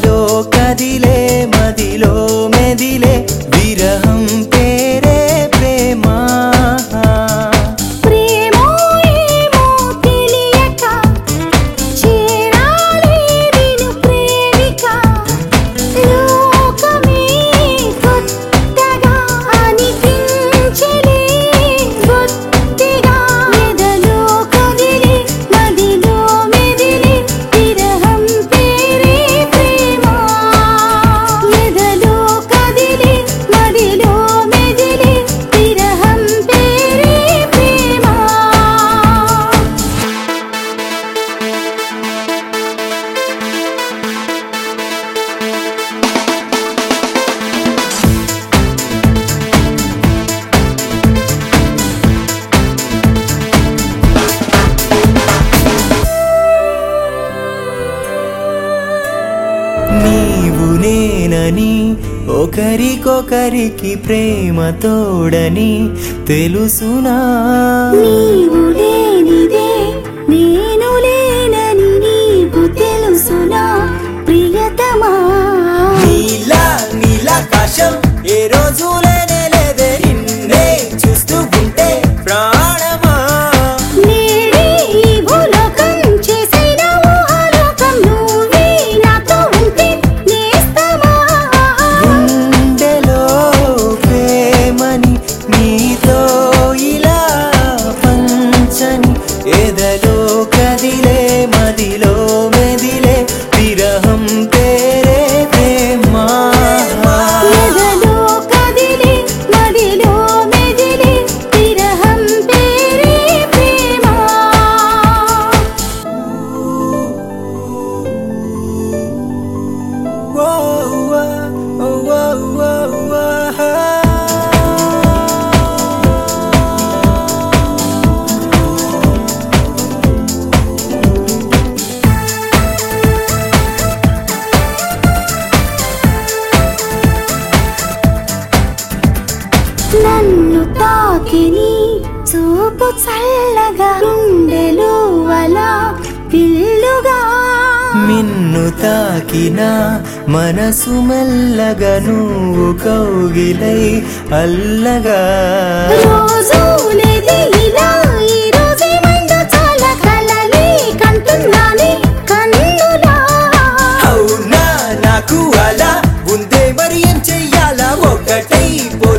ఎదలో కదిలే మదిలో మెదిలే విరహం పేరే ప్రేమ ప్రేమో ఏమో తెలియక చేరాలి నిన్ను ప్రేమిక లోకమే కొత్తగా అనిపించలే బొత్తిగా ఎదలో కదిలి మదిలో మెదిలి విరహం పేరే ప్రేమ ఎదలో కదిలి మదిలో మెదిలి విరహం పేరే ప్రేమ నీవు నేనని ఒకరికొకరికి ప్రేమ తోడని తెలుసునా నీవు లేనిదే నేను లేనని నీకు తెలుసునా ప్రియతమా నీలా నీలాకాశం ఏ రోజు లేనే లేదే నిన్నే చూస్తూ ఉంటే ప్రాణమా నేడే ఈ భూలోకం చేసిన ఊహాలోకం నువ్వే నాతో ఉంటే నేస్తమా గుండెలో ప్రేమని నీతో ఇలా పంచని ఎదలో కదిలే మదిలో మెదిలే విరహం పేరే ప్రేమ ఎదలో కదిలి మదిలో మెదిలి విరహం పేరే ప్రేమ Whoa, whoa, whoa, whoa, whoa. నన్ను తాకిని చూపు చల్లగా గుండెలు అలా పిల్లుగా మిన్ను తాకిన మనసు మెల్లగా నువ్వు కౌగిలై అల్లగా రోజు లేది ఇలా ఈ రోజేమైందో చాలా కలలే కంటున్నానే కన్నులా అవునా నాకు అలా ఉందే మరి ఏం చెయ్యాలా ఒకటై